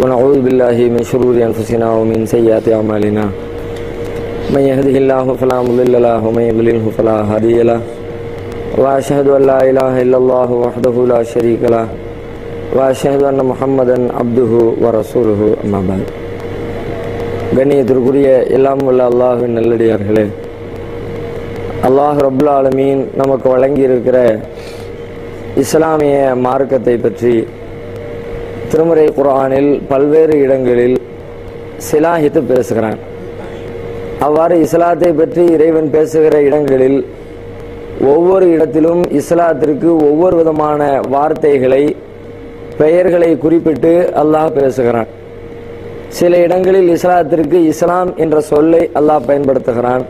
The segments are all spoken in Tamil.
ونعوذ بالله من شرور أنفسنا ومن سيئات أعمالنا من يهده الله فلا مضل له ومن يضلله فلا هادي له وأشهد أن لا إله إلا الله وحده لا شريك له وأشهد أن محمدا عبده ورسوله أما بعد கண்ணியத்திற்குரிய எல்லாம் உள்ள அல்லாஹுவின் நல்லடியார்களே அல்லாஹ் ரபுல் ஆலமீன் நமக்கு வழங்கியிருக்கிற இஸ்லாமிய மார்க்கத்தை பற்றி திருமுறை குர்ஆனில் பல்வேறு இடங்களில் சிலாஹித்து பேசுகிறான் அவ்வாறு இஸ்லாத்தை பற்றி இறைவன் பேசுகிற இடங்களில் ஒவ்வொரு இடத்திலும் இஸ்லாத்திற்கு ஒவ்வொரு விதமான வார்த்தைகளை பெயர்களை குறிப்பிட்டு அல்லாஹ் பேசுகிறான் சில இடங்களில் இஸ்லாத்திற்கு இஸ்லாம் என்ற சொல்லை அல்லாஹ் பயன்படுத்துகிறான்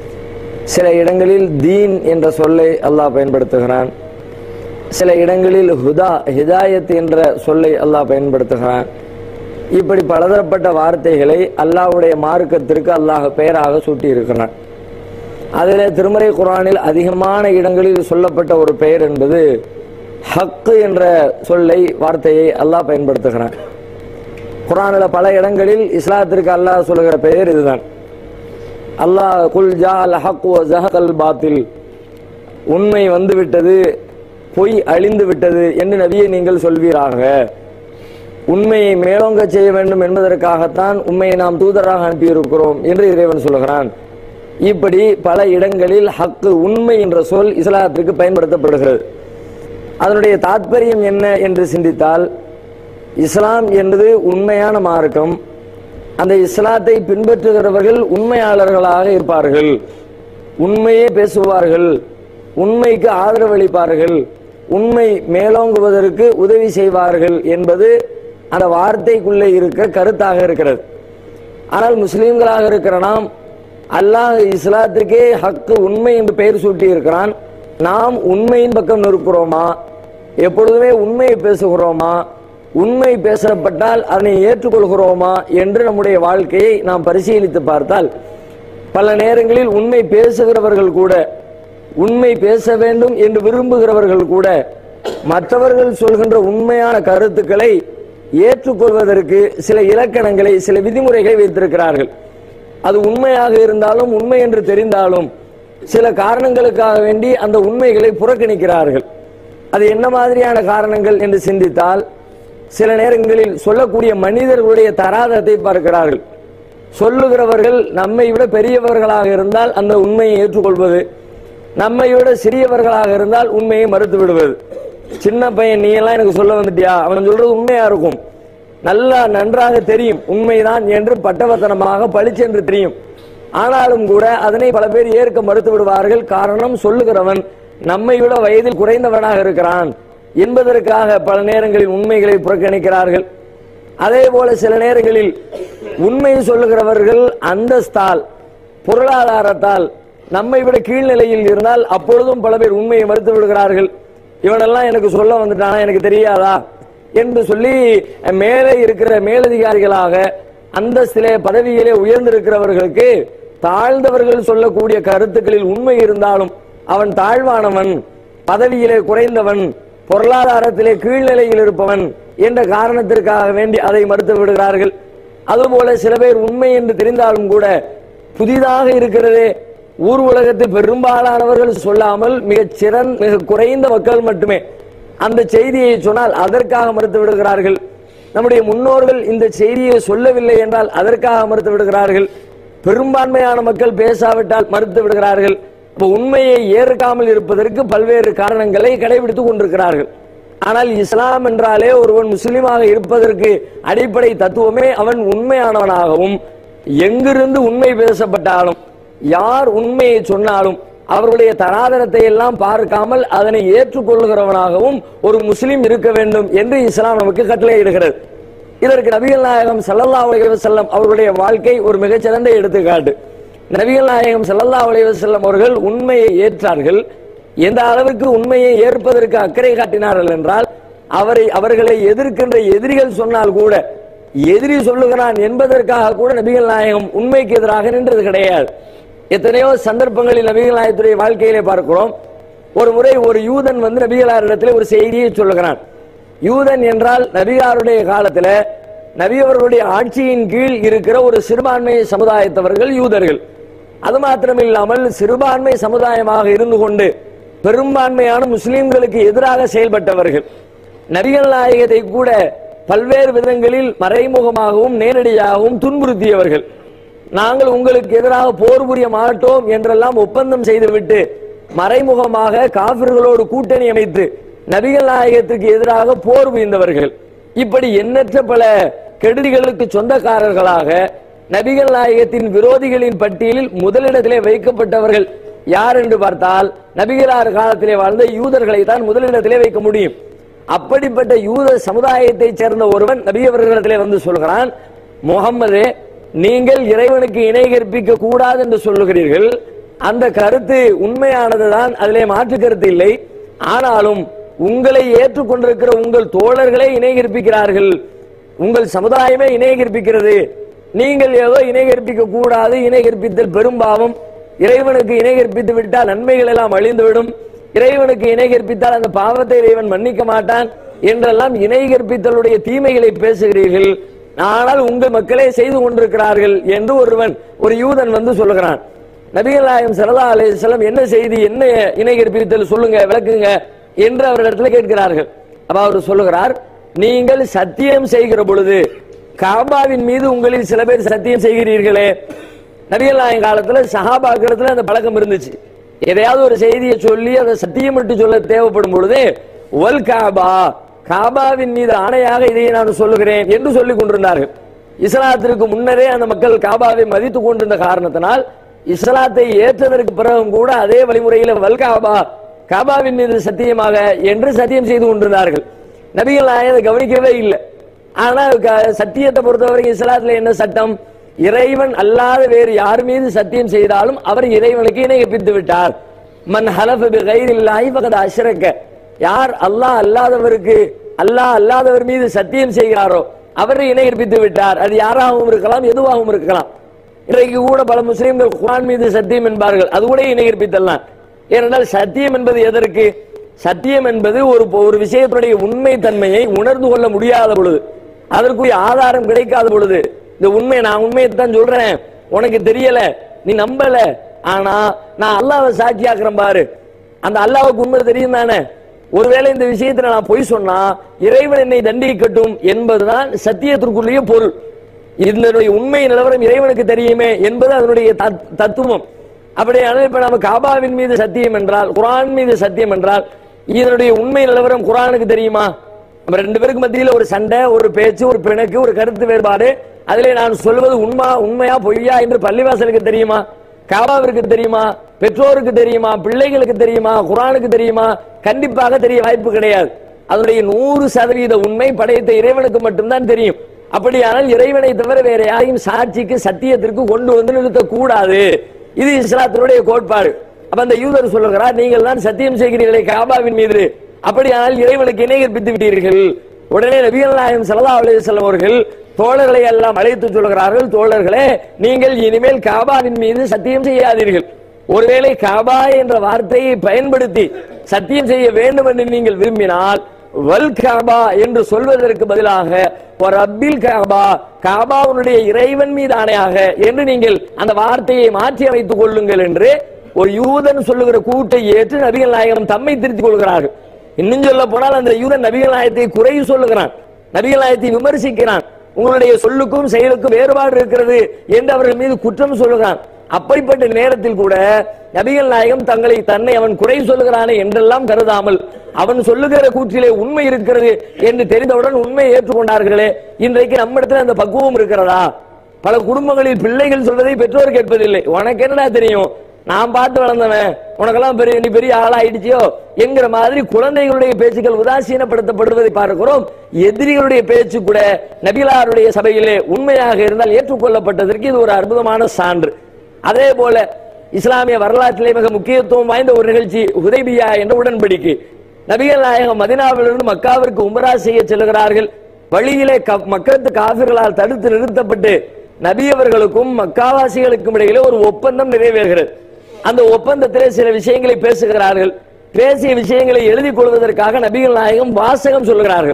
சில இடங்களில் தீன் என்ற சொல்லை அல்லாஹ் பயன்படுத்துகிறான் சில இடங்களில் ஹுதா ஹிதாயத் என்ற சொல்லை அல்லாஹ் பயன்படுத்துகிறான் இப்படி பலதரப்பட்ட வார்த்தைகளை அல்லாஹ்வுடைய மார்க்கத்திற்கு அல்லாஹ் பெயராக சூட்டி இருக்கிறான் அதில் திருமறை குரானில் அதிகமான இடங்களில் சொல்லப்பட்ட ஒரு பெயர் என்பது ஹக்கு என்ற சொல்லை வார்த்தையை அல்லாஹ் பயன்படுத்துகிறான் குரானில் பல இடங்களில் இஸ்லாத்திற்கு அல்லாஹ் சொல்லுகிற பெயர் இதுதான் அல்லாஹ் குல் ஜா அல் ஹக் வ ஜஹகல் பாத்தில் உண்மை வந்து விட்டது பொய் அழிந்து விட்டது என்று நபியை நீங்கள் சொல்வீராக உண்மையை மேலோங்க செய்ய வேண்டும் என்பதற்காகத்தான் உண்மையை நாம் தூதராக அனுப்பியிருக்கிறோம் என்று இறைவன் சொல்கிறான் இப்படி பல இடங்களில் ஹக்கு உண்மை என்ற சொல் இஸ்லாத்திற்கு பயன்படுத்தப்படுகிறது அதனுடைய தாத்பரியம் என்ன என்று சிந்தித்தால் இஸ்லாம் என்பது உண்மையான மார்க்கம் அந்த இஸ்லாத்தை பின்பற்றுகிறவர்கள் உண்மையாளர்களாக இருப்பார்கள் உண்மையே பேசுவார்கள் உண்மைக்கு ஆதரவளிப்பார்கள் உண்மை மேலோங்குவதற்கு உதவி செய்வார்கள் என்பது அந்த வார்த்தைக்குள்ளே இருக்க கருத்தாக இருக்கிறது ஆனால் முஸ்லீம்களாக இருக்கிற நாம் அல்லாஹ் இஸ்லாத்திற்கே ஹக்கு உண்மை என்று பெயர் சூட்டி இருக்கிறான் நாம் உண்மையின் பக்கம் நிற்கிறோமா எப்பொழுதுமே உண்மையை பேசுகிறோமா உண்மை பேசப்பட்டால் அதனை ஏற்றுக்கொள்கிறோமா என்று நம்முடைய வாழ்க்கையை நாம் பரிசீலித்து பார்த்தால் பல நேரங்களில் உண்மை பேசுகிறவர்கள் கூட உண்மை பேச வேண்டும் என்று விரும்புகிறவர்கள் கூட மற்றவர்கள் சொல்கின்ற உண்மையான கருத்துக்களை ஏற்றுக்கொள்வதற்கு சில இலக்கணங்களை சில விதிமுறைகளை வைத்திருக்கிறார்கள் அது உண்மையாக இருந்தாலும் உண்மை என்று தெரிந்தாலும் சில காரணங்களுக்காக வேண்டி அந்த உண்மைகளை புறக்கணிக்கிறார்கள் அது என்ன மாதிரியான காரணங்கள் என்று சிந்தித்தால் சில நேரங்களில் சொல்லக்கூடிய மனிதர்களுடைய தராதத்தை பார்க்கிறார்கள் சொல்லுகிறவர்கள் நம்மை விட பெரியவர்களாக இருந்தால் அந்த உண்மையை ஏற்றுக்கொள்வது நம்மை விட சிறியவர்களாக இருந்தால் உண்மையை மறுத்து விடுவது சின்ன பையன் நீ எல்லாம் எனக்கு சொல்ல வந்துட்டியா அவன் சொல்றது உண்மையா இருக்கும் நல்லா நன்றாக தெரியும் உண்மைதான் என்று பட்டவத்தனமாக பளிச்சென்று தெரியும் ஆனாலும் கூட அதனை பல பேர் ஏற்க மறுத்து விடுவார்கள் காரணம் சொல்லுகிறவன் நம்மை விட வயதில் குறைந்தவனாக இருக்கிறான் என்பதற்காக பல நேரங்களில் உண்மைகளை புறக்கணிக்கிறார்கள் அதே போல சில நேரங்களில் உண்மை சொல்லுகிறவர்கள் அந்தஸ்தால் பொருளாதாரத்தால் நம்மை விட கீழ்நிலையில் இருந்தால் அப்பொழுதும் பல பேர் உண்மையை மறுத்து விடுகிறார்கள் இவனெல்லாம் எனக்கு சொல்ல வந்துட்டானா எனக்கு தெரியாதா என்று சொல்லி மேலே இருக்கிற மேலதிகாரிகளாக அந்தஸ்திலே பதவியிலே உயர்ந்திருக்கிறவர்களுக்கு தாழ்ந்தவர்கள் சொல்லக்கூடிய கருத்துக்களில் உண்மை இருந்தாலும் அவன் தாழ்வானவன் பதவியிலே குறைந்தவன் பொருளாதாரத்திலே கீழ்நிலையில் இருப்பவன் என்ற காரணத்திற்காக வேண்டி அதை மறுத்து விடுகிறார்கள் அதுபோல சில பேர் உண்மை என்று தெரிந்தாலும் கூட புதிதாக இருக்கிறதே ஊர் உலகத்தில் பெரும்பாலானவர்கள் சொல்லாமல் மிகச் சிறந்த மிக குறைந்த மக்கள் மட்டுமே அந்த செய்தியை சொன்னால் அதற்காக மறுத்து விடுகிறார்கள் நம்முடைய முன்னோர்கள் இந்த செய்தியை சொல்லவில்லை என்றால் அதற்காக மறுத்து விடுகிறார்கள் பெரும்பான்மையான மக்கள் பேசாவிட்டால் மறுத்து விடுகிறார்கள் உண்மையை ஏற்காமல் இருப்பதற்கு பல்வேறு காரணங்களை கடைபிடித்துக் கொண்டிருக்கிறார்கள் ஆனால் இஸ்லாம் என்றாலே ஒருவன் முஸ்லீமாக இருப்பதற்கு அடிப்படை தத்துவமே அவன் உண்மையானவனாகவும் எங்கிருந்து உண்மை பேசப்பட்டாலும் யார் உண்மையை சொன்னாலும் அவர்களுடைய தராதரத்தை எல்லாம் பார்க்காமல் அதனை ஏற்றுக்கொள்கிறவனாகவும் ஒரு முஸ்லீம் இருக்க வேண்டும் என்று இஸ்லாம் நமக்கு கட்டளையிடுகிறது இதற்கு நபிகள் நாயகம் சல்லல்லா அலைஹி செல்லம் அவர்களுடைய வாழ்க்கை ஒரு மிகச்சிறந்த எடுத்துக்காட்டு நபிகள் நாயகம் சல்லல்லா அலைஹி செல்லம் அவர்கள் உண்மையை ஏற்றார்கள் எந்த அளவுக்கு உண்மையை ஏற்பதற்கு அக்கறை காட்டினார்கள் என்றால் அவரை அவர்களை எதிர்க்கின்ற எதிரிகள் சொன்னால் கூட எதிரி சொல்லுகிறான் என்பதற்காக கூட நபிகள் நாயகம் உண்மைக்கு எதிராக நின்றது கிடையாது எத்தனையோ சந்தர்ப்பங்களில் நபிகள் நாயகத்துடைய வாழ்க்கையிலே பார்க்கிறோம் ஒரு முறை ஒரு யூதன் வந்து நபிகளாரிடத்தில் ஒரு செய்தியை சொல்லுகிறான் யூதன் என்றால் நபிகாருடைய காலத்துல நபி அவர்களுடைய ஆட்சியின் கீழ் இருக்கிற ஒரு சிறுபான்மை சமுதாயத்தவர்கள் யூதர்கள் அது மாத்திரமில்லாமல் சிறுபான்மை சமுதாயமாக இருந்து கொண்டு பெரும்பான்மையான முஸ்லிம்களுக்கு எதிராக செயல்பட்டவர்கள் நபிகள் நாயகத்தை கூட பல்வேறு விதங்களில் மறைமுகமாகவும் நேரடியாகவும் துன்புறுத்தியவர்கள் நாங்கள் உங்களுக்கு எதிராக போர் புரிய மாட்டோம் என்றெல்லாம் ஒப்பந்தம் செய்துவிட்டு மறைமுகமாக காபிர்களோடு கூட்டணி அமைத்து நபிகள் நாயகத்துக்கு எதிராக போர் புரிந்தவர்கள் இப்படி எண்ணற்ற பல கெடுதிகளுக்கு சொந்தக்காரர்களாக நபிகள் நாயகத்தின் விரோதிகளின் பட்டியலில் முதலிடத்திலே வைக்கப்பட்டவர்கள் யார் என்று பார்த்தால் நபிகளார் காலத்திலே வாழ்ந்த யூதர்களை தான் முதலிடத்திலே வைக்க முடியும் அப்படிப்பட்ட யூத சமுதாயத்தை சேர்ந்த ஒருவன் நபி அவர்களிடத்திலே வந்து சொல்கிறான் முகம்மதே நீங்கள் இறைவனுக்கு இணை கற்பிக்க கூடாது என்று சொல்லுகிறீர்கள் அந்த கருத்து உண்மையானதுதான் அதிலே மாற்று கருத்து இல்லை ஆனாலும் உங்களை ஏற்றுக்கொண்டிருக்கிற உங்கள் தோழர்களே இணை கற்பிக்கிறார்கள் உங்கள் சமுதாயமே இணை கற்பிக்கிறது நீங்கள் ஏதோ இணை கற்பிக்க கூடாது இணை கற்பித்தல் பெரும்பாவம் இறைவனுக்கு இணை கற்பித்து விட்டால் நன்மைகள் எல்லாம் அழிந்துவிடும் இறைவனுக்கு இணை கற்பித்தால் அந்த பாவத்தை இறைவன் மன்னிக்க மாட்டான் என்றெல்லாம் இணை கற்பித்தலுடைய தீமைகளை பேசுகிறீர்கள் ஆனால் உங்கள் மக்களே செய்து கொண்டிருக்கிறார்கள் என்று ஒருவன் ஒரு யூதன் வந்து சொல்லுகிறான் நபிகள் நாயகம் சரதா அலையம் என்ன செய்தி என்ன இணை கற்பித்தல் சொல்லுங்க விளக்குங்க என்று அவரிடத்துல கேட்கிறார்கள் அப்ப அவர் சொல்லுகிறார் நீங்கள் சத்தியம் செய்கிற பொழுது காபாவின் மீது உங்களில் சில பேர் சத்தியம் செய்கிறீர்களே நபிகள் நாயகம் காலத்துல சஹாபாக்களத்துல அந்த பழக்கம் இருந்துச்சு எதையாவது ஒரு செய்தியை சொல்லி அதை சத்தியம் விட்டு சொல்ல தேவைப்படும் பொழுது ஒல் காபா காபாவின் மீது ஆணையாக இதை நான் சொல்லுகிறேன் என்று சொல்லிக் கொண்டிருந்தார்கள் இஸ்லாத்திற்கு முன்னரே அந்த மக்கள் காபாவை மதித்துக் கொண்டிருந்த காரணத்தினால் இஸ்லாத்தை ஏற்றதற்கு பிறகும் கூட அதே வழிமுறையில் வல் காபா காபாவின் மீது சத்தியமாக என்று சத்தியம் செய்து கொண்டிருந்தார்கள் நபிகள் நாயகம் அதை கவனிக்கவே இல்லை ஆனா க- சத்தியத்தை பொறுத்தவரைக்கும் இஸ்லாத்துல என்ன சட்டம் இறைவன் அல்லாத வேறு யார் மீது சத்தியம் செய்தாலும் அவர் இறைவனுக்கு இணை கற்பித்து விட்டார் மன் ஹலஃப பி கைரில்லாஹி ஃபகத் அஷ்ரக்க யார் அல்லாஹ் அல்லாதவருக்கு அல்லாஹ் அல்லாதவர் மீது சத்தியம் செய்கிறாரோ அவர் இணை கற்பித்து விட்டார் அது யாராகவும் இருக்கலாம் எதுவாகவும் இருக்கலாம் இன்றைக்கு கூட பல முஸ்லிம்கள் குர்ஆன் மீது சத்தியம் என்பார்கள் அது கூட இணை கற்பித்தல்லாம் ஏனென்றால் சத்தியம் என்பது எதற்கு சத்தியம் என்பது ஒரு ஒரு விஷயத்துடைய உண்மை தன்மையை உணர்ந்து கொள்ள முடியாத பொழுது அதற்குரிய ஆதாரம் கிடைக்காத பொழுது இந்த உண்மை நான் உண்மையை தான் சொல்றேன் உனக்கு தெரியல நீ நம்பல ஆனா நான் அல்லாஹ்வை சாட்சியாக்குறேன் பாரு அந்த அல்லாஹ்வுக்கு உண்மை தெரியும் தானே ஒருவேளை இந்த விஷயத்துல நான் பொய் சொன்னா இறைவன் என்னை தண்டிக்கட்டும் என்பதுதான் சத்தியத்திற்குள்ளேயே பொருள் இதனுடைய உண்மை நிலவரம் இறைவனுக்கு தெரியுமே என்பது அதனுடைய தத்- தத்துவம் அப்படியானால் இப்ப நம்ம காபாவின் மீது சத்தியம் என்றால் குர்ஆன் மீது சத்தியம் என்றால் இதனுடைய உண்மை நிலவரம் குர்ஆனுக்கு தெரியுமா நம்ம ரெண்டு பேருக்கு மத்தியில ஒரு சண்டை ஒரு பேச்சு ஒரு பிணக்கு ஒரு கருத்து வேறுபாடு அதிலே நான் சொல்வது உண்மா உண்மையா பொய்யா என்று பள்ளிவாசலுக்கு தெரியுமா காபாவிற்கு தெரியுமா பெற்றோருக்கு தெரியுமா பிள்ளைகளுக்கு தெரியுமா குர்ஆனுக்கு தெரியுமா கண்டிப்பாக தெரிய வாய்ப்பு கிடையாது அதனுடைய நூறு சதவீத உண்மை படைத்த இறைவனுக்கு மட்டும்தான் தெரியும் அப்படியானால் இறைவனை தவிர வேற யாரையும் சாட்சிக்கு சத்தியத்திற்கு கொண்டு வந்து நிறுத்தக்கூடாது இது இஸ்லாத்தினுடைய கோட்பாடு அப்ப அந்த யூதர் சொல்லுகிறார் நீங்கள் தான் சத்தியம் செய்கிறீர்களே காபாவின் மீது அப்படியானால் இறைவனுக்கு இணை கற்பித்து விட்டீர்கள் உடனே நபிகள் நாயகம் ஸல்லல்லாஹு அலைஹி வஸல்லம் அவர்கள் தோழர்களை எல்லாம் அழைத்து சொல்கிறார்கள் தோழர்களே நீங்கள் இனிமேல் காபாவின் மீது சத்தியம் செய்யாதீர்கள் ஒருவேளை காபா என்ற வார்த்தையை பயன்படுத்தி சத்தியம் செய்ய வேண்டும் என்று நீங்கள் விரும்பினால் வல் காபா என்று சொல்வதற்கு பதிலாக ஒரு அப்பில் காபா காபாவுடைய இறைவன் மீது ஆணையாக என்று நீங்கள் அந்த வார்த்தையை மாற்றி அமைத்துக் கொள்ளுங்கள் என்று ஒரு யூதன் சொல்லுகிற கூட்டை ஏற்று நபிகள் நாயகம் தம்மை திருத்திக் கொள்கிறார்கள் இன்னும் சொல்ல போனால் அந்த யூதன் நபிகள் நாயகத்தை குறை சொல்லுகிறான் நபிகள் நாயகத்தை விமர்சிக்கிறான் உங்களுடைய சொல்லுக்கும் செயலுக்கும் வேறுபாடு இருக்கிறது என்று அவர்கள் மீது குற்றம் சொல்லுகிறான் அப்படிப்பட்ட நேரத்தில் கூட நபிகள் நாயகம் தங்களை தன்னை அவன் குறை சொல்லுகிறானே என்றெல்லாம் கருதாமல் அவன் சொல்லுகிற கூற்றிலே உண்மை இருக்கிறது என்று தெரிந்தவுடன் உண்மையை ஏற்றுக்கொண்டார்களே இன்றைக்கு நம்மிடத்தில் அந்த பக்குவம் இருக்கிறதா பல குடும்பங்களில் பிள்ளைகள் சொல்வதை பெற்றோர் கேட்பதில்லை உனக்கு என்னடா தெரியும் நான் பார்த்து வளர்ந்தவன் உனக்கெல்லாம் பெரிய நீ பெரிய ஆளாயிடுச்சியோ என்கிற மாதிரி குழந்தைகளுடைய பேச்சுக்கள் உதாசீனப்படுத்தப்படுவதை பார்க்கிறோம் எதிரிகளுடைய பேச்சு கூட நபிகளாருடைய சபையிலே உண்மையாக இருந்தால் ஏற்றுக்கொள்ளப்பட்டதற்கு இது ஒரு அற்புதமான சான்று அதே போல இஸ்லாமிய வரலாற்றிலே மிக முக்கியத்துவம் வாய்ந்த ஒரு நிகழ்ச்சி ஹுதைபியா என்ற உடன்படிக்கை நபிகள் நாயகம் மதினாவிலிருந்து மக்காவிற்கு உம்ரா செய்ய செல்கிறார்கள் வழியிலே க- மக்கத்து காபிர்களால் தடுத்து நிறுத்தப்பட்டு நபியவர்களுக்கும் மக்காவாசிகளுக்கும் இடையிலே ஒரு ஒப்பந்தம் நிறைவேறுகிறது அந்த ஒப்பந்தத்திலே சில விஷயங்களை பேசுகிறார்கள் பேசிய விஷயங்களை எழுதிக் கொள்வதற்காக நபிகள் நாயகம் வாசகம் சொல்கிறார்கள்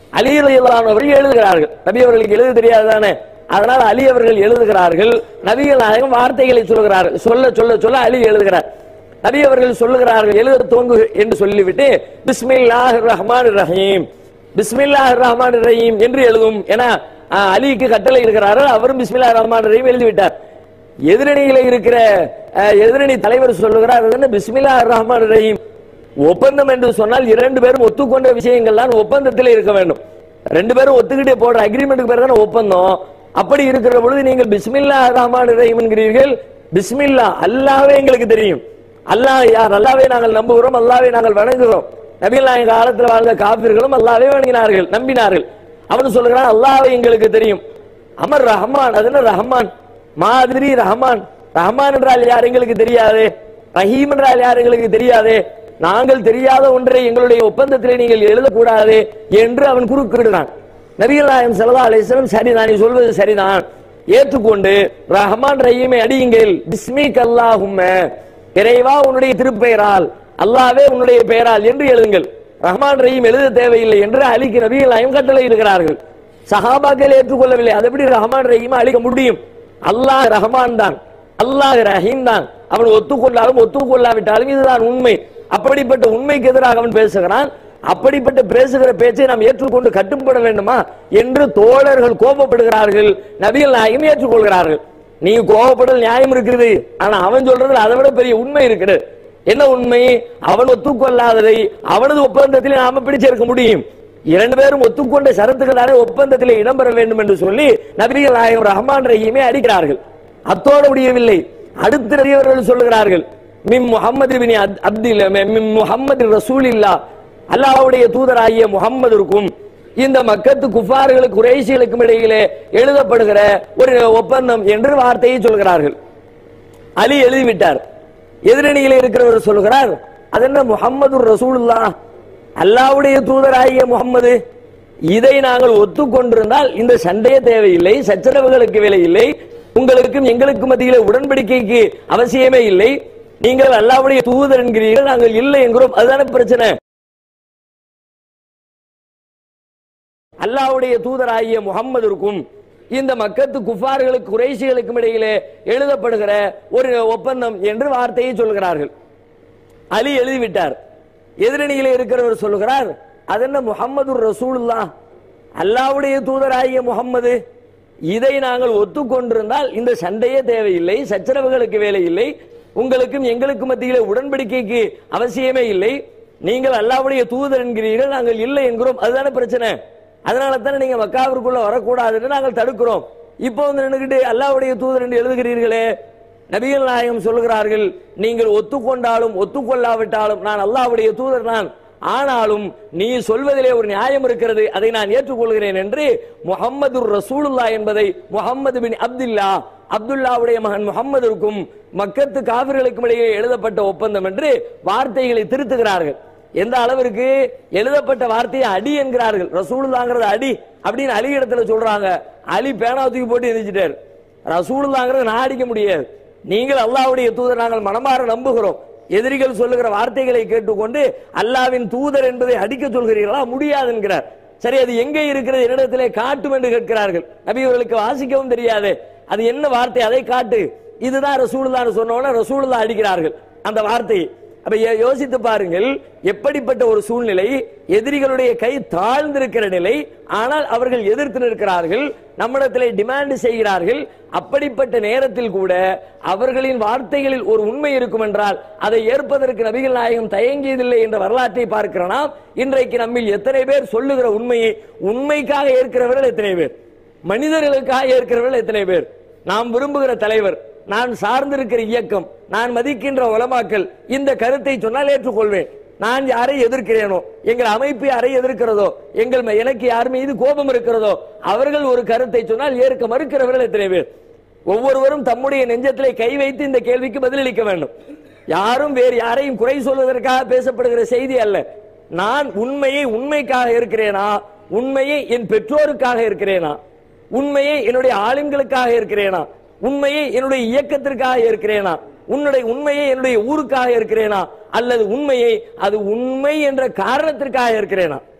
அலி ரலியல்லாஹு அவர்கள் எழுதுகிறார்கள் நபி அவர்களுக்கு எழுத தெரியாதுதானே அதனால் அலி அவர்கள் எழுதுகிறார்கள் நபிகள் நாயகம் வார்த்தைகளை சொல்கிறார்கள் சொல்ல சொல்ல சொல்ல அலி எழுதுகிறார் நபி அவர்கள் சொல்லுகிறார்கள் எழுத துவங்கு என்று சொல்லிவிட்டு பிஸ்மில்லாஹிர் ரஹ்மான் ரஹீம் பிஸ்மில்லாஹிர் ரஹ்மான் ரஹீம் என்று எழுதும் என ஆஹ், அலிக்கு கட்டளை இருக்கிறார்கள் அவரும் பிஸ்மில்லாஹ் ரஹ்மான் ரஹீம் எழுதிவிட்டார் எதிரணியில இருக்கிற அஹ், எதிரணி தலைவர் சொல்லுகிறார் அது என்ன பிஸ்மில்லாஹிர் ரஹ்மான் ரஹீம் ஒப்பந்தம் என்று சொன்னால் இரண்டு பேரும் ஒத்துக்கொண்ட விஷயங்கள் தான் ஒப்பந்தத்தில் இருக்க வேண்டும் ரெண்டு பேரும் ஒத்துக்கிட்டே போடுற அக்ரிமெண்ட்டுக்கு பேர் தானே ஒப்பந்தம் அப்படி இருக்கிற பொழுது நீங்கள் பிஸ்மில்லா ரஹ்மான் ரஹீம் என்கிறீர்கள் பிஸ்மில்லா அல்லாவே எங்களுக்கு தெரியும் அல்லாஹ் யார் அல்லாவே நாங்கள் நம்புகிறோம் அல்லாவே நாங்கள் வணங்குகிறோம் நபிகள் நாயக காலத்தில் வாழ்ந்த காபிர்களும் அல்லாவே வணங்கினார்கள் நம்பினார்கள் அவன் சொல்லுகிறான் அல்லாவே எங்களுக்கு தெரியும் அமர் ரஹ்மான் அது என்ன ரஹ்மான் மாதிரி ரஹ்மான் ரஹ்மான் என்றால் யார் எங்களுக்கு தெரியாது ரஹீம் என்றால் யார் எங்களுக்கு தெரியாது நாங்கள் தெரியாத ஒன்றை எங்களுடைய ஒப்பந்தத்திலே நீங்கள் எழுதக்கூடாது என்று அவன் குறுக்கிடுகிறான் நபிகள் நாயம் சல்லா அலிஸ்லம் சரிதான் நீ சொல்வது சரிதான் ஏற்றுக்கொண்டு ரஹ்மான் ரஹீமை அடியுங்கள் பிஸ்மிக் அல்லாஹும்ம இறைவா உன்னுடைய திருப்பெயரால் அல்லாவே உன்னுடைய பெயரால் என்று எழுதுங்கள் ரஹ்மான் ரஹீம் எழுத தேவையில்லை என்று அலிக்கு நபிகள் நாயம் கட்டளை இருக்கிறார்கள் சஹாபாக்கள் ஏற்றுக்கொள்ளவில்லை அது எப்படி ரஹ்மான் ரஹீம் அழிக்க முடியும் அல்லாஹ் ரஹ்மான் தான் அல்லாஹ் ரஹீம் தான் அவன் ஒத்துக்கொண்டாலும் ஒத்துக்கொள்ளாவிட்டாலும் இதுதான் உண்மை அப்படிப்பட்ட உண்மைக்கு எதிராக அவன் பேசுகிறான் அப்படிப்பட்ட பேசுகிற பேச்சை நாம் ஏற்றுக்கொண்டு கட்டுப்பட வேண்டுமா என்று தோழர்கள் கோபப்படுகிறார்கள் நபிகள் நாயகம் ஏற்றுக்கொள்கிறார்கள் நீங்க கோபப்படல் நியாயம் இருக்கிறது ஆனா அவன் சொல்றதுல அதை விட பெரிய உண்மை இருக்கிறது என்ன உண்மை அவன் ஒத்துக்கொள்ளாததை அவனது ஒப்பந்தத்தில் நாம பிடிச்சிருக்க முடியும் இரண்டு பேரும் ஒத்துக்கொண்ட ஷரத்துகள் தானே ஒப்பந்தத்தில் இடம்பெற வேண்டும் என்று சொல்லி நபிகள் நாயகம் ரஹ்மான் ரஹீமை அடிக்கிறார்கள் அத்தோடு முடியவில்லை அடுத்த நிறையவர்கள் சொல்லுகிறார்கள் மிம் முஹம்மது பின் அத்- அப்தில் மிம் முஹம்மது ரசூலில்லா அல்லாஹ்வுடைய தூதராகிய முஹம்மதிற்கும் இந்த மக்கத்து குஃபார்களுக்கு குறைசிகளுக்கும் இடையிலே எழுதப்படுகிற ஒரு ஒப்பந்தம் என்று வார்த்தையை சொல்கிறார்கள் அலி எழுதிவிட்டார் எதிரணியில் இருக்கிறவர் சொல்கிறார் அது என்ன முகம்மது ரசூலுல்லா அல்லாவுடைய தூதராகிய முகம்மது இதை நாங்கள் ஒத்துக்கொண்டிருந்தால் இந்த சண்டையே தேவையில்லை சச்சரவுகளுக்கு வேலை இல்லை உங்களுக்கும் எங்களுக்கும் மத்தியிலே உடன்படிக்கைக்கு அவசியமே இல்லை நீங்கள் அல்லாவுடைய தூதர் என்கிறீர்கள் நாங்கள் இல்லை என்கிறோம் அதுதானே பிரச்சனை அல்லாஹ்வுடைய தூதராகிய முகம்மதிற்கும் இந்த மக்கத்து குஃபார்களுக்கு குறைசிகளுக்கும் இடையிலே எழுதப்படுகிற ஒரு ஒப்பந்தம் என்று வார்த்தையை சொல்கிறார்கள் அலி எழுதிவிட்டார் எதிரணியிலே இருக்கிறவர் சொல்லுகிறார் அது என்ன முகம்மது ரசூலுல்லா அல்லாஹ்வுடைய தூதராகிய முகம்மது இதை நாங்கள் ஒத்துக்கொண்டிருந்தால் இந்த சண்டையே தேவையில்லை சச்சரவுகளுக்கு வேலை இல்லை உங்களுக்கும் எங்களுக்கும் மத்தியிலே உடன்படிக்கைக்கு அவசியமே இல்லை நீங்கள் அல்லாஹ்வுடைய தூதர் என்கிறீர்கள் நாங்கள் இல்லை என்கிறோம் அதுதானே பிரச்சனை அதனால தானே நீங்க மக்காவிற்குள்ள வரக்கூடாதுன்னு நாங்கள் தடுக்கிறோம் இப்போ வந்து நின்னுக்கிட்டு அல்லாஹ்வுடைய தூதர் என்று எழுதுகிறீர்களே நபிகள் நாயகம் சொல்லுகிறார்கள் நீங்கள் ஒத்துக்கொண்டாலும் ஒத்துக்கொள்ளாவிட்டாலும் நான் அல்லாஹ்வுடைய தூதர் நான் ஆனாலும் நீ சொல்வதிலே ஒரு நியாயம் இருக்கிறது அதை நான் ஏற்றுக்கொள்கிறேன் என்று முகம்மது ரசூலுல்லா என்பதை முகம்மது பின் அப்துல்லா அப்துல்லாவுடைய மகன் முகம்மதுக்கும் மக்கத்து காவிர்களுக்கும் இடையே எழுதப்பட்ட ஒப்பந்தம் என்று வார்த்தைகளை திருத்துகிறார்கள் எந்த அளவிற்கு எழுதப்பட்ட வார்த்தையை அடி என்கிறார்கள் ரசூலுல்லாங்கிறது அடி அப்படின்னு அலி இடத்துல சொல்றாங்க அலி பேனா தூக்கி போட்டு எரிஞ்சிட்டார் ரசூலுல்லாங்கிறத நான் அடிக்க முடியாது நீங்கள் அல்லாஹ்வுடைய தூதர் நாங்கள் மனமாற நம்புகிறோம் எதிரிகள் சொல்லுகிற வார்த்தைகளை கேட்டுக்கொண்டு அல்லாவின் தூதர் என்பதை அடிக்க சொல்கிறீர்களா முடியாது என்கிறார் சரி அது எங்கே இருக்கிறது என்னிடத்திலே காட்டும் என்று கேட்கிறார்கள் நபி அவர்களுக்கு வாசிக்கவும் தெரியாது அது என்ன வார்த்தை அதை காட்டு இதுதான் ரசூலுல்லான்னு சொன்னோன்னா ரசூலுல்லா அடிக்கிறார்கள் அந்த வார்த்தையை அப்ப யோ- யோசித்து பாருங்கள் எப்படிப்பட்ட ஒரு சூழ்நிலை எதிரிகளுடைய கை தாழ்ந்திருக்கிற நிலை ஆனால் அவர்கள் எதிர்த்து நிற்கிறார்கள் நம்மிடத்திலே டிமாண்ட் செய்கிறார்கள் அப்படிப்பட்ட நேரத்தில் கூட அவர்களின் வார்த்தைகளில் ஒரு உண்மை இருக்கும் என்றால் அதை ஏற்பதற்கு நபிகள் நாயகம் தயங்கியதில்லை என்ற வரலாற்றை பார்க்கிற நாம் இன்றைக்கு நம்மில் எத்தனை பேர் சொல்லுகிற உண்மையை உண்மைக்காக ஏற்கிறவர்கள் எத்தனை பேர் மனிதர்களுக்காக ஏற்கிறவர்கள் எத்தனை பேர் நாம் விரும்புகிற தலைவர் நான் சார்ந்திருக்கிற இயக்கம் நான் மதிக்கின்ற உலமாக்கள் இந்த கருத்தை சொன்னால் ஏற்றுக்கொள்வேன் நான் யாரை எதிர்க்கிறேனோ எங்கள் அமைப்பு யாரை எதிர்க்கிறதோ எங்கள் ம- எனக்கு யார் மீது கோபம் இருக்கிறதோ அவர்கள் ஒரு கருத்தை சொன்னால் ஏற்க மறுக்கிறவர்கள் எத்தனை பேர் ஒவ்வொருவரும் தம்முடைய நெஞ்சத்திலே கை வைத்து இந்த கேள்விக்கு பதிலளிக்க வேண்டும் யாரும் வேறு யாரையும் குறை சொல்வதற்காக பேசப்படுகிற செய்தி அல்ல நான் உண்மையை உண்மைக்காக இருக்கிறேனா உண்மையை என் பெற்றோருக்காக இருக்கிறேனா உண்மையை என்னுடைய ஆளுங்களுக்காக இருக்கிறேனா உண்மையை என்னுடைய இயக்கத்திற்காக இருக்கிறேனா உன்னுடைய உண்மையை என்னுடைய ஊருக்காக இருக்கிறேனா அல்லது உண்மையை அது உண்மை என்ற காரணத்திற்காக இருக்கிறேனா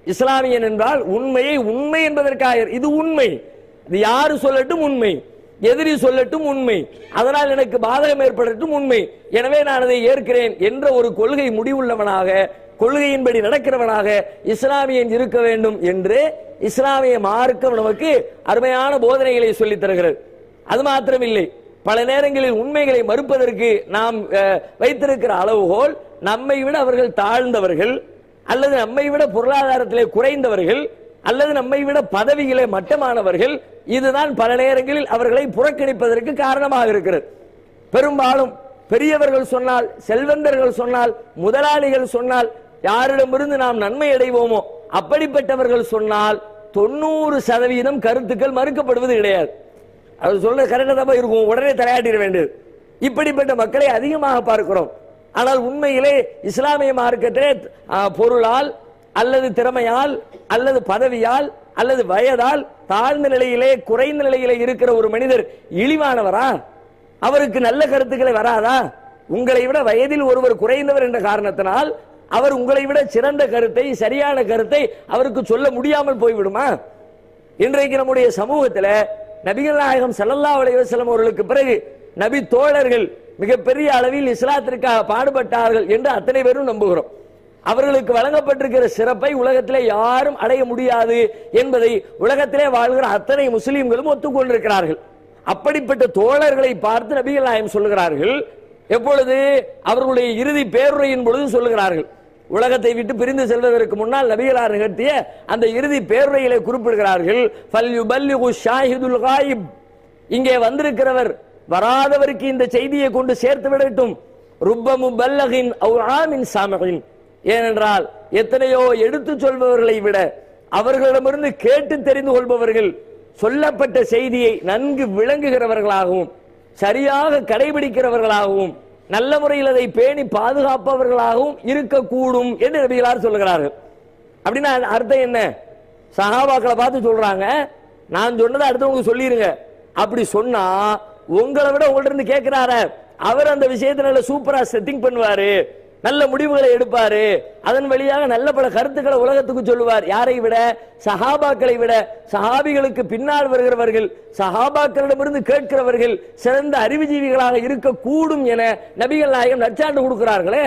இஸ்லாமியன் என்றால் உண்மையை உண்மை என்பதற்காக இது உண்மை இது யாரு சொல்லட்டும் உண்மை எதிரி சொல்லட்டும் உண்மை அதனால் எனக்கு பாதகம் ஏற்படட்டும் உண்மை எனவே நான் அதை ஏற்கிறேன் என்ற ஒரு கொள்கை முடிவுள்ளவனாக கொள்கையின்படி நடக்கிறவனாக இஸ்லாமியன் இருக்க வேண்டும் என்று இஸ்லாமிய மார்க்கம் நமக்கு அருமையான போதனைகளை சொல்லித் தருகிறது அது மாத்திரமில்லை பல நேரங்களில் உண்மைகளை மறுப்பதற்கு நாம் அஹ், வைத்திருக்கிற அளவுகோல் நம்மை விட அவர்கள் தாழ்ந்தவர்கள் அல்லது நம்மை விட பொருளாதாரத்திலே குறைந்தவர்கள் அல்லது நம்மை விட பதவியிலே மட்டமானவர்கள் இதுதான் பல நேரங்களில் அவர்களை புறக்கணிப்பதற்கு காரணமாக இருக்கிறது பெரும்பாலும் பெரியவர்கள் சொன்னால் செல்வந்தர்கள் சொன்னால் முதலாளிகள் சொன்னால் யாரிடமிருந்து நாம் நன்மை அடைவோமோ அப்படிப்பட்டவர்கள் சொன்னால் தொண்ணூறு சதவீதம் கருத்துக்கள் மறுக்கப்படுவது கிடையாது அவர் சொல்ற கரெக்டா தான் இருக்கும் உடனே தலையாட்டிட வேண்டியது இப்படிப்பட்ட மக்களை அதிகமாக பார்க்கிறோம் ஆனால் உண்மையிலே இஸ்லாமிய மார்க்கத்திலே ஆ, பொருளால் அல்லது திறமையால் அல்லது பதவியால் அல்லது வயதால் தாழ்ந்த நிலையிலே குறைந்த நிலையிலே இருக்கிற ஒரு மனிதர் இழிவானவரா அவருக்கு நல்ல கருத்துக்களை வராதா உங்களை விட வயதில் ஒருவர் குறைந்தவர் என்ற காரணத்தினால் அவர் உங்களை விட சிறந்த கருத்தை சரியான கருத்தை அவருக்கு சொல்ல முடியாமல் போய்விடுமா இன்றைக்கு நம்முடைய சமூகத்தில் நபிகள் நாயகம் ஸல்லல்லாஹு அலைஹி வஸல்லம் அவர்களுக்கு பிறகு நபி தோழர்கள் மிகப்பெரிய அளவில் இஸ்லாத்திற்காக பாடுபட்டார்கள் என்று அத்தனை பேரும் நம்புகிறோம் அவர்களுக்கு வழங்கப்பட்டிருக்கிற சிறப்பை உலகத்திலே யாரும் அடைய முடியாது என்பதை உலகத்திலே வாழ்கிற அத்தனை முஸ்லிம்களும் ஒத்துக்கொண்டிருக்கிறார்கள் அப்படிப்பட்ட தோழர்களை பார்த்து நபிகள் நாயகம் சொல்லுகிறார்கள் எப்பொழுது அவர்களுடைய இறுதி பேருரையின் பொழுது சொல்லுகிறார்கள் உலகத்தை விட்டு பிரிந்து செல்வதற்கு முன்னால் நபிகளார் நிகழ்த்திய அந்த இறுதி பேருரையிலே குறிப்பிடுகிறார்கள் "ஃபல்யுபல்லிகு ஷாஹிதுல் காயிப்." இங்கே வந்திருக்கிறவர் வராதவருக்கு இந்த செய்தியை கொண்டு சேர்த்து விடட்டும் ருப்பமு பல்லகின் ஆமின் சாமகின் ஏனென்றால் எத்தனையோ எடுத்து சொல்பவர்களை விட அவர்களிடமிருந்து கேட்டு தெரிந்து கொள்பவர்கள் சொல்லப்பட்ட செய்தியை நன்கு விளங்குகிறவர்களாகவும் சரியாக கடைபிடிக்கிறவர்களாகவும் நல்ல முறையில் அதை பேணி பாதுகாப்பவர்களாகவும் இருக்கக்கூடும் என்று நபிகளார் சொல்லுகிறார்கள் அப்படின்னா அர்த்தம் என்ன சஹாபாக்களை பார்த்து சொல்றாங்க நான் சொன்னதை அடுத்தவங்க சொல்லிருங்க அப்படி சொன்னா உங்களை விட உங்கள்ட்ட இருந்து கேட்கிறாரு அவர் அந்த விஷயத்தை நல்ல சூப்பரா செட்டிங் பண்ணுவாரு நல்ல முடிவுகளை எடுப்பாரு அதன் வழியாக நல்ல பல கருத்துக்களை உலகத்துக்கு சொல்லுவார் யாரை விட சஹாபாக்களை விட சஹாபிகளுக்கு பின்னால் வருகிறவர்கள் சஹாபாக்களிடமிருந்து கேட்கிறவர்கள் சிறந்த அறிவுஜீவிகளாக இருக்கக்கூடும் என நபிகள் நாயகம் நற்சான்று கொடுக்கிறார்களே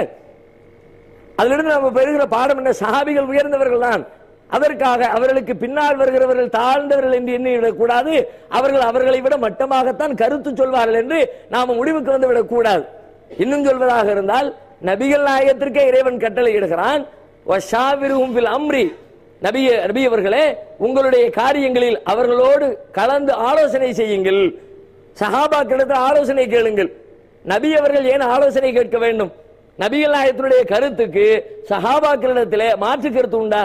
அதிலிருந்து நம்ம பெறுகிற பாடம் என்ன சஹாபிகள் உயர்ந்தவர்கள் தான் அதற்காக அவர்களுக்கு பின்னால் வருகிறவர்கள் தாழ்ந்தவர்கள் என்று எண்ணிவிடக் கூடாது அவர்கள் அவர்களை விட மட்டமாகத்தான் கருத்து சொல்வார்கள் என்று நாம முடிவுக்கு வந்து விடக்கூடாது இன்னும் சொல்வதாக இருந்தால் நபிகள் நாயகத்திற்கே இறைவன் கட்டளை இடுகிறான் "வஷாவிருஹும் ஃபில் அம்ரி நபிய நபி அவர்களே உங்களுடைய காரியங்களில் அவர்களோடு கலந்து ஆலோசனை செய்யுங்கள் சஹாபாக்களிடத்தில் ஆலோசனை கேளுங்கள் நபி அவர்கள் ஏன் ஆலோசனை கேட்க வேண்டும் நபிகள் நாயகத்தினுடைய கருத்துக்கு சஹாபாக்களிடத்திலே மாற்று கருத்து உண்டா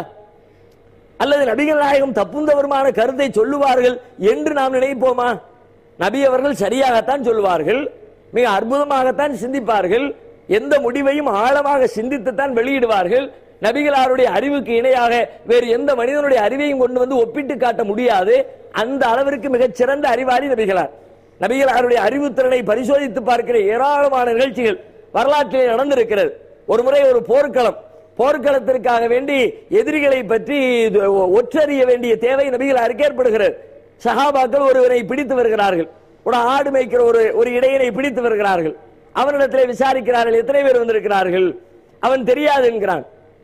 அல்லது நபிகள் நாயகம் தப்புந்தவருமான கருத்தை சொல்லுவார்கள் என்று நாம் நினைப்போமா நபி அவர்கள் சரியாகத்தான் சொல்லுவார்கள் மிக அற்புதமாகத்தான் சிந்திப்பார்கள் எந்த முடிவையும் ஆழமாக சிந்தித்துத்தான் வெளியிடுவார்கள் நபிகளாருடைய அறிவுக்கு இணையாக வேறு எந்த மனிதனுடைய அறிவையும் கொண்டு வந்து ஒப்பிட்டு காட்ட முடியாது அந்த அளவிற்கு மிகச் சிறந்த அறிவாளி நபிகளார் நபிகளாருடைய அறிவுத்திறனை பரிசோதித்து பார்க்கிற ஏராளமான நிகழ்ச்சிகள் வரலாற்றிலே நடந்திருக்கிறது ஒரு முறை ஒரு போர்க்களம் போர்க்களத்திற்காக வேண்டி எதிரிகளை பற்றி இது ஒற்றறிய வேண்டிய தேவை நபிகளாருக்கு ஏற்படுகிறது சஹாபாக்கள் ஒருவரை பிடித்து வருகிறார்கள் ஒரு ஆடு மேய்க்கிற ஒரு ஒரு இடையனை பிடித்து வருகிறார்கள் அவனிடத்திலே விசாரிக்கிறார்கள் எத்தனை பேர் வந்திருக்கிறார்கள் அவன் தெரியாது என்கிறான்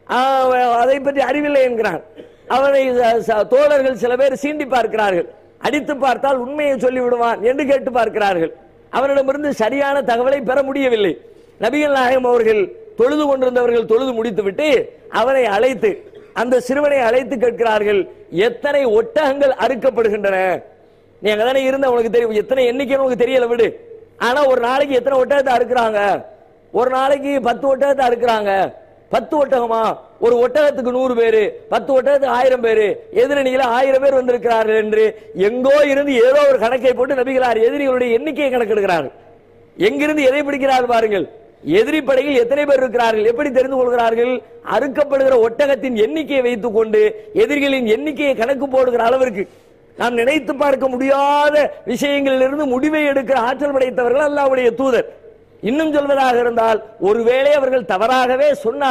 ஆஹ், அதை பற்றி அறிவில்லை என்கிறான் அவனை ச- ச- தோழர்கள் சில பேர் சீண்டி பார்க்கிறார்கள் அடித்து பார்த்தால் உண்மையை சொல்லி விடுவான் என்று கேட்டு பார்க்கிறார்கள் அவனிடமிருந்து சரியான தகவலை பெற முடியவில்லை நபிகள் நாயகம் அவர்கள் தொழுது கொண்டிருந்தவர்கள் தொழுது முடித்துவிட்டு அவனை அழைத்து அந்த சிறுவனை அழைத்து கேட்கிறார்கள் எத்தனை ஒட்டகங்கள் அறுக்கப்படுகின்றன நீ அங்கதானே இருந்த உனக்கு தெரியும் எத்தனை எண்ணிக்கைன்னு உனக்கு தெரியல விடு ஆனா ஒரு நாளைக்கு எத்தனை ஒட்டகத்தை அறுக்குறாங்க ஒரு நாளைக்கு பத்து ஒட்டகத்தை அறுக்குறாங்க பத்து ஒட்டகமா ஒரு ஒட்டகத்துக்கு நூறு பேரு பத்து ஒட்டகத்துக்கு ஆயிரம் பேரு எதிரணியில ஆயிரம் பேர் வந்திருக்கிறார்கள் என்று எங்கோ இருந்து ஏதோ ஒரு கணக்கை போட்டு நபிகளார் எதிரிகளுடைய எண்ணிக்கையை கணக்கெடுக்கிறார்கள் எங்கிருந்து எதை பிடிக்கிறார்கள் பாருங்கள் எதிரி படையில் எத்தனை பேர் இருக்கிறார்கள் எப்படி தெரிந்து கொள்கிறார்கள் அறுக்கப்படுகிற ஒட்டகத்தின் எண்ணிக்கையை வைத்துக் கொண்டு எதிரிகளின் எண்ணிக்கையை கணக்கு போடுகிற அளவிற்கு நாம் நினைத்து பார்க்க முடியாத விஷயங்களிலிருந்து முடிவை எடுக்கிற ஆற்றல் படைத்தவர்கள் அல்லாஹ்வுடைய தூதர் இன்னும் சொல்வதாக இருந்தால் ஒருவேளை அவர்கள் தவறாகவே சொன்னாலும்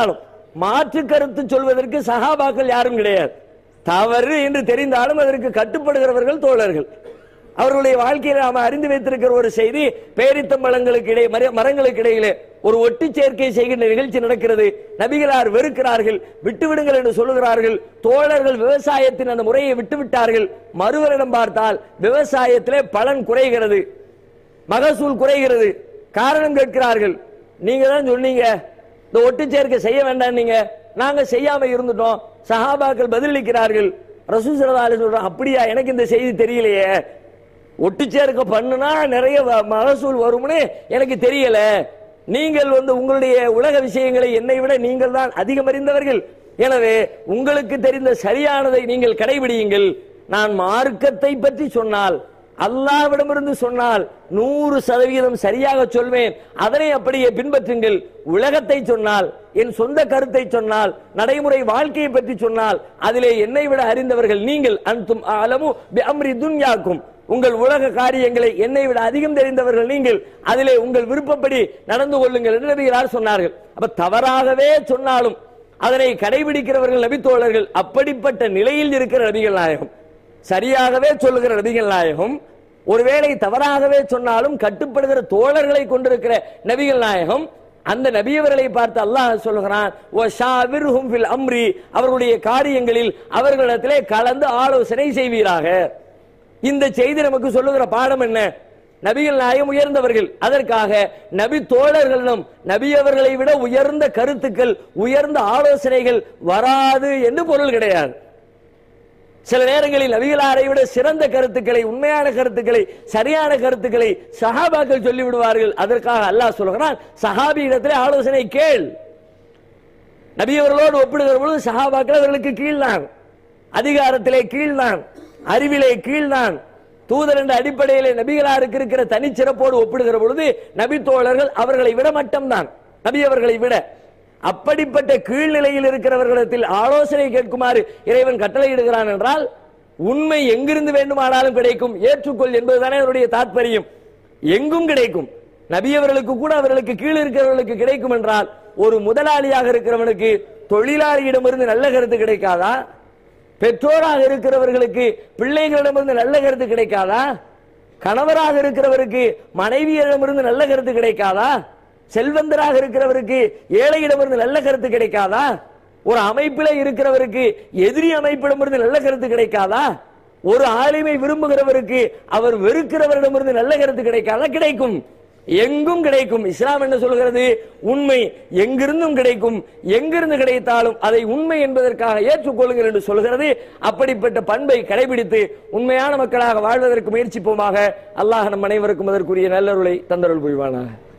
மாற்று கருத்து சொல்வதற்கு சகாபாக்கள் யாரும் கிடையாது தவறு என்று தெரிந்தாலும் அதற்கு கட்டுப்படுகிறவர்கள் தோழர்கள் அவர்களுடைய வாழ்க்கையில் நாம அறிந்து வைத்திருக்கிற ஒரு செய்தி பேரித்தம்பழங்களுக்கு இடையே மர- மரங்களுக்கு இடையிலே ஒரு ஒட்டு சேர்க்கை செய்கின்ற நிகழ்ச்சி நடக்கிறது நபிகளார் வெறுக்கிறார்கள் விட்டுவிடுங்கள் என்று சொல்லுகிறார்கள் தோழர்கள் விவசாயத்தின் அந்த முறையை விட்டுவிட்டார்கள் மறுவரிடம் பார்த்தால் விவசாயத்திலே பலன் குறைகிறது மகசூல் குறைகிறது காரணம் கேட்கிறார்கள் நீங்க தான் சொன்னீங்க இந்த ஒட்டு சேர்க்கை செய்ய வேண்டாம் நீங்க நாங்க செய்யாம இருந்துட்டோம் சஹாபாக்கள் பதிலளிக்கிறார்கள் ரசூல் ஸல்லல்லாஹு அலைஹி சொல்றாங்க அப்படியா எனக்கு இந்த செய்தி தெரியலையே ஒட்டு சேர்க்கை பண்ணுனா நிறைய வ- மகசூல் வரும்னு எனக்கு தெரியல நீங்கள் வந்து உங்களுடைய உலக விஷயங்களை என்னை விட நீங்கள் தான் அதிகம் அறிந்தவர்கள் எனவே உங்களுக்கு தெரிந்த சரியானதை நீங்கள் கடைபிடியுங்கள் நான் மார்க்கத்தை பற்றி சொன்னால் அல்லாவிடமிருந்து சொன்னால் நூறு சதவீதம் சரியாக சொல்வேன் அதனை அப்படியே பின்பற்றுங்கள் உலகத்தை சொன்னால் என் சொந்த கருத்தை சொன்னால் நடைமுறை வாழ்க்கையை பற்றி சொன்னால் அதிலே என்னை விட அறிந்தவர்கள் நீங்கள் அன்தும் அலமு அம்ரி துன்யாக்கும் உங்கள் உலக காரியங்களை என்னை விட அதிகம் தெரிந்தவர்கள் நீங்கள் அதிலே உங்கள் விருப்பப்படி நடந்து கொள்ளுங்கள் என்று நபிகளார் சொன்னார்கள் அப்ப தவறாகவே சொன்னாலும் அதனை கடைபிடிக்கிறவர்கள் நபித்தோழர்கள் அப்படிப்பட்ட நிலையில் இருக்கிற நபிகள் நாயகம் சரியாகவே சொல்லுகிற நபிகள் நாயகம் ஒருவேளை தவறாகவே சொன்னாலும் கட்டுப்படுகிற தோழர்களை கொண்டிருக்கிற நபிகள் நாயகம் அந்த நபியவர்களை பார்த்து அல்லாஹ் சொல்லுகிறான் "வ ஷாவிர்ஹும் ஃபில் அம்ரி அவர்களுடைய காரியங்களில் அவர்களிடத்திலே கலந்து ஆலோசனை செய்வீராக இந்த செய்தி நமக்கு சொல்லுகிற பாடம் என்ன நபிகள் நாயகம் உயர்ந்தவர்கள் அதற்காக நபி தோழர்களிடம் நபி அவர்களை விட உயர்ந்த கருத்துக்கள் உயர்ந்த ஆலோசனைகள் வராது என்று பொருள் கிடையாது சில நேரங்களில் நபிகளாரை விட சிறந்த கருத்துக்களை உண்மையான கருத்துக்களை சரியான கருத்துக்களை சஹாபாக்கள் சொல்லி விடுவார்கள் அதற்காக அல்லாஹ் சொல்கிறான் சஹாபி இடத்திலே ஆலோசனை கேள் நபி அவர்களோடு ஒப்பிடுகிற பொழுது சஹாபாக்கள் அவர்களுக்கு கீழ்தான் அதிகாரத்திலே கீழ்தான் அறிவிலே கீழ்தான் தூதர் என்ற அடிப்படையிலே நபிகளாருக்கு இருக்கிற தனிச்சிறப்போடு ஒப்பிடுகிற பொழுது நபி தோழர்கள் அவர்களை விட மட்டம்தான் நபி அவர்களை விட அப்படிப்பட்ட கீழ்நிலையில் இருக்கிறவர்களிடத்தில் ஆலோசனை கேட்குமாறு இறைவன் கட்டளையிடுகிறான் என்றால் உண்மை எங்கிருந்து வேண்டுமானாலும் கிடைக்கும் ஏற்றுக்கொள் என்பதுதானே அவருடைய தாற்பயம் எங்கும் கிடைக்கும் நபியவர்களுக்கு கூட அவர்களுக்கு கீழ் இருக்கிறவர்களுக்கு கிடைக்கும் என்றால் ஒரு முதலாளியாக இருக்கிறவனுக்கு தொழிலாளியிடமிருந்து நல்ல கருத்து கிடைக்காதா பெற்றோராக இருக்கிறவர்களுக்கு பிள்ளைகளிடமிருந்து நல்ல கருத்து கிடைக்காதா கணவராக இருக்கிறவருக்கு மனைவியிடமிருந்து நல்ல கருத்து கிடைக்காதா செல்வந்தராக இருக்கிறவருக்கு ஏழையிடமிருந்து நல்ல கருத்து கிடைக்காதா ஒரு அமைப்பில இருக்கிறவருக்கு எதிரி அமைப்பிடமிருந்து நல்ல கருத்து கிடைக்காதா ஒரு ஆளுமை விரும்புகிறவருக்கு அவர் வெறுக்கிறவரிடமிருந்து நல்ல கருத்து கிடைக்காதா கிடைக்கும் எங்கும் கிடைக்கும் இஸ்லாம் என்ன சொல்கிறது உண்மை எங்கிருந்தும் கிடைக்கும் எங்கிருந்து கிடைத்தாலும் அதை உண்மை என்பதற்காக ஏற்றுக்கொள்ளுங்கள் என்று சொல்கிறது அப்படிப்பட்ட பண்பை கடைபிடித்து உண்மையான மக்களாக வாழ்வதற்கு முயற்சிப்போமாக அல்லாஹ் நம் அனைவருக்கும் அதற்குரிய நல்லருளை தந்தருள் புரிவானாக